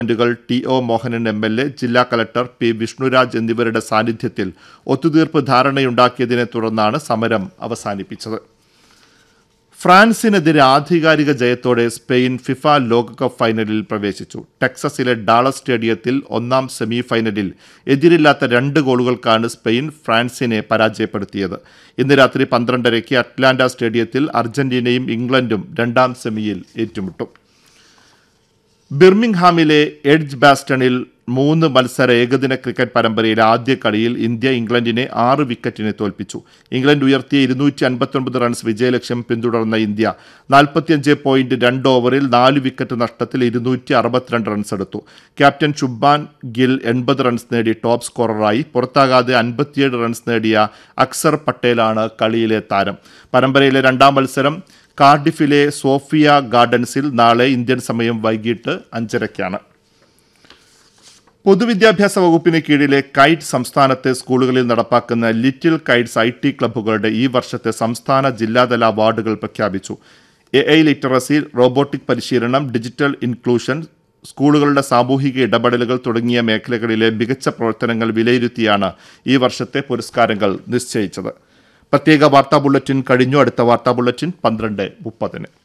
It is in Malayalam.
കൾ T O Mohanan M L A ജില്ലാ കലക്ടർ പി വിഷ്ണുരാജ് എന്നിവരുടെ സാന്നിധ്യത്തിൽ ഒത്തുതീർപ്പ് ധാരണയുണ്ടാക്കിയതിനെ തുടർന്നാണ് സമരം അവസാനിപ്പിച്ചത് ഫ്രാൻസിനെതിരെ ആധികാരിക ജയത്തോടെ സ്പെയിൻ ഫിഫ ലോകകപ്പ് ഫൈനലിൽ പ്രവേശിച്ചു ടെക്സസിലെ ഡാളസ് സ്റ്റേഡിയത്തിൽ ഒന്നാം സെമി ഫൈനലിൽ എതിരില്ലാത്ത രണ്ട് ഗോളുകൾക്കാണ് സ്പെയിൻ ഫ്രാൻസിനെ പരാജയപ്പെടുത്തിയത് ഇന്ന് രാത്രി പന്ത്രണ്ടരയ്ക്ക് അറ്റ്ലാന്റ സ്റ്റേഡിയത്തിൽ അർജന്റീനയും ഇംഗ്ലണ്ടും രണ്ടാം സെമിയിൽ ഏറ്റുമുട്ടും ബിർമിംഗ്ഹാമിലെ എഡ്ജ് ബാസ്റ്റണിൽ മൂന്ന് മത്സര ഏകദിന ക്രിക്കറ്റ് പരമ്പരയിലെ ആദ്യ കളിയിൽ ഇന്ത്യ ഇംഗ്ലണ്ടിനെ ആറ് വിക്കറ്റിന് തോൽപ്പിച്ചു ഇംഗ്ലണ്ട് ഉയർത്തിയ ഇരുന്നൂറ്റി അൻപത്തൊൻപത് റൺസ് വിജയലക്ഷ്യം പിന്തുടർന്ന ഇന്ത്യ നാൽപ്പത്തിയഞ്ച് പോയിന്റ് രണ്ട് ഓവറിൽ നാല് വിക്കറ്റ് നഷ്ടത്തിൽ ഇരുന്നൂറ്റി അറുപത്തിരണ്ട് റൺസ് എടുത്തു ക്യാപ്റ്റൻ ശുഭാൻ ഗിൽ എൺപത് റൺസ് നേടി ടോപ്പ് സ്കോററായി പുറത്താകാതെ അൻപത്തിയേഴ് റൺസ് നേടിയ അക്സർ പട്ടേലാണ് കളിയിലെ താരം പരമ്പരയിലെ രണ്ടാം മത്സരം കാർഡിഫിലെ സോഫിയ ഗാർഡൻസിൽ നാളെ ഇന്ത്യൻ സമയം വൈകിട്ട് അഞ്ചരയ്ക്കാണ് പൊതുവിദ്യാഭ്യാസ വകുപ്പിന് കീഴിലെ കൈറ്റ് സംസ്ഥാനത്തെ സ്കൂളുകളിൽ നടപ്പാക്കുന്ന ലിറ്റിൽ കൈറ്റ്സ് ഐ ടി ക്ലബ്ബുകളുടെ ഈ വർഷത്തെ സംസ്ഥാന ജില്ലാതല അവാർഡുകൾ പ്രഖ്യാപിച്ചു എ ഐ ലിറ്ററസി റോബോട്ടിക് പരിശീലനം ഡിജിറ്റൽ ഇൻക്ലൂഷൻ സ്കൂളുകളുടെ സാമൂഹിക ഇടപെടലുകൾ തുടങ്ങിയ മേഖലകളിലെ മികച്ച പ്രവർത്തനങ്ങൾ വിലയിരുത്തിയാണ് ഈ വർഷത്തെ പുരസ്കാരങ്ങൾ നിശ്ചയിച്ചത് പ്രത്യേക വാർത്താ ബുള്ളറ്റിൻ കഴിഞ്ഞു അടുത്ത വാർത്താ ബുള്ളറ്റിൻ പന്ത്രണ്ട് മുപ്പതിന്